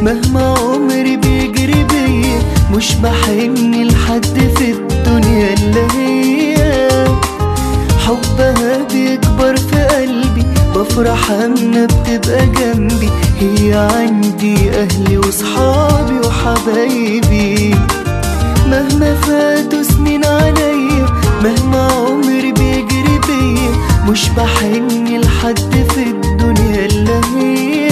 مهما عمري بيجري بيا مش بحن لحد في الدنيا الا هي حبها بيكبر في قلبي بفرح اما بتبقى جنبي هي عندي اهلي وصحابي وحبايبي مهما فاتوا سنين عليا مهما عمري بيجري بيا مش بحن لحد في الدنيا الا هي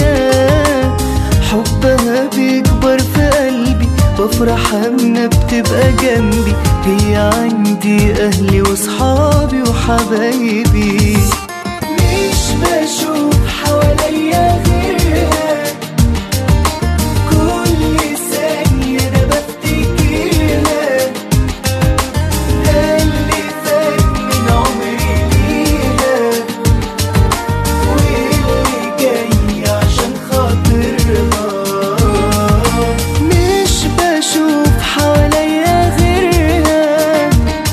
حبها بيكبر في قلبي بفرح اما بتبقى جنبي هي عندي اهلي وصحابي وحبايبي مش بشوف حواليا غيرها كل ثانية أنا بفتكرها ده اللي فات من عمري ليها واللي جاي عشان خاطرها مش بشوف حواليا غيرها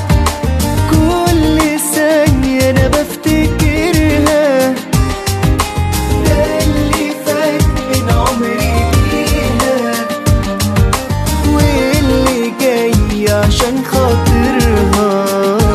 كل ثانية أنا بفتكرها ده اللي فات من عمري ليها واللي جاي عشان خاطرها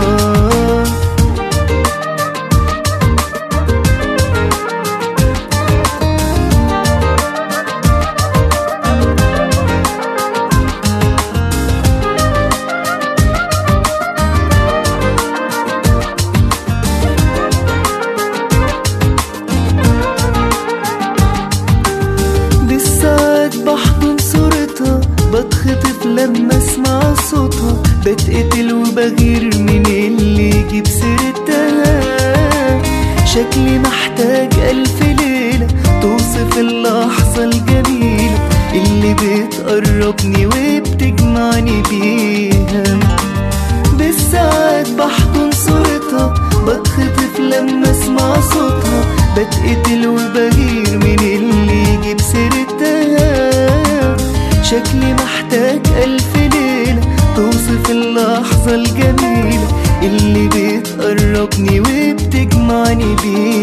بالساعات بحضن صورتها بتخطف لما اسمع صوتها بتقتل وبغير من اللي يجيب سيرتها شكلي محتاج ألف ليلة توصف اللحظة الجميلة اللي بتقربني وبتجمعني بيها بالساعات بحضن صورتها بتخطف لما اسمع صوتها بتقتل وبغير من اللي يجيب سيرتها شكلي محتاج ألف ليلة توصف اللحظة الجميلة اللي بتقربني وبتجمعني بيها